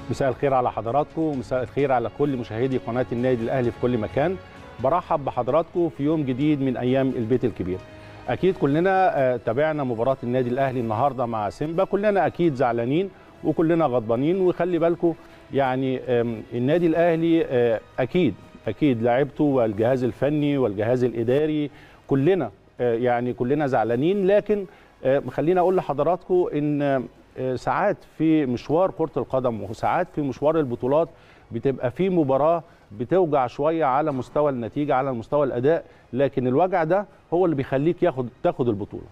مساء الخير على حضراتكم ومساء الخير على كل مشاهدي قناه النادي الاهلي في كل مكان برحب بحضراتكم في يوم جديد من ايام البيت الكبير اكيد كلنا تابعنا مباراه النادي الاهلي النهارده مع سيمبا كلنا اكيد زعلانين وكلنا غضبانين وخلي بالكم يعني النادي الاهلي اكيد اكيد لاعبته والجهاز الفني والجهاز الاداري كلنا يعني كلنا زعلانين لكن خلينا اقول لحضراتكم ان ساعات في مشوار كره القدم وساعات في مشوار البطولات بتبقى في مباراه بتوجع شويه على مستوى النتيجه على مستوى الاداء لكن الوجع ده هو اللي بيخليك ياخد تاخد البطوله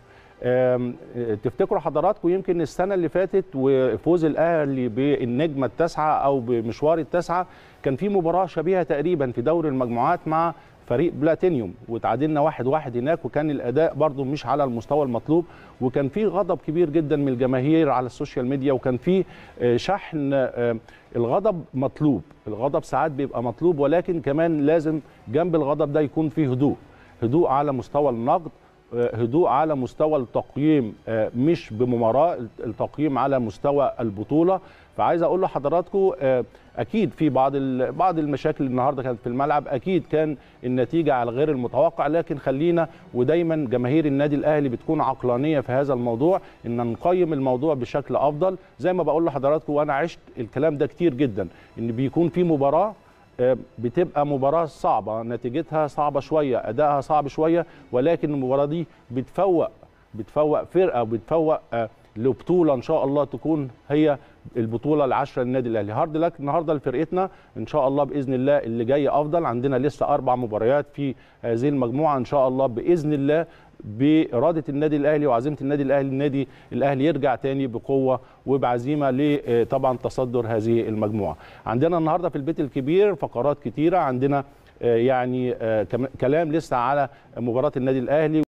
تفتكروا حضراتكم يمكن السنه اللي فاتت وفوز الاهلي بالنجمه التاسعه او بمشوار التاسعه كان في مباراه شبيهه تقريبا في دوري المجموعات مع فريق بلاتينيوم وتعادلنا واحد واحد هناك وكان الاداء برضو مش على المستوى المطلوب وكان في غضب كبير جدا من الجماهير على السوشيال ميديا وكان في شحن الغضب مطلوب الغضب ساعات بيبقى مطلوب ولكن كمان لازم جنب الغضب ده يكون فيه هدوء هدوء على مستوى النقد هدوء على مستوى التقييم مش بمباراه التقييم على مستوى البطوله فعايز اقول لحضراتكم اكيد في بعض بعض المشاكل النهارده كانت في الملعب اكيد كان النتيجه على غير المتوقع لكن خلينا ودايما جماهير النادي الاهلي بتكون عقلانيه في هذا الموضوع ان نقيم الموضوع بشكل افضل زي ما بقول لحضراتكم وانا عشت الكلام ده كتير جدا ان بيكون في مباراه بتبقى مباراة صعبة نتيجتها صعبة شوية أدائها صعب شوية ولكن المباراة دي بتفوق بتفوق فرقة وبتفوق لبطولة إن شاء الله تكون هي البطولة العشرة للنادي الأهلي هارد لك النهاردة لفرقتنا إن شاء الله بإذن الله اللي جاي أفضل عندنا لسه أربع مباريات في هذه المجموعة إن شاء الله بإذن الله بإرادة النادي الأهلي وعزيمة النادي الأهلي النادي الأهلي يرجع تاني بقوة وبعزيمة لطبعا تصدر هذه المجموعة عندنا النهاردة في البيت الكبير فقرات كتيرة عندنا يعني كلام لسه على مباراة النادي الأهلي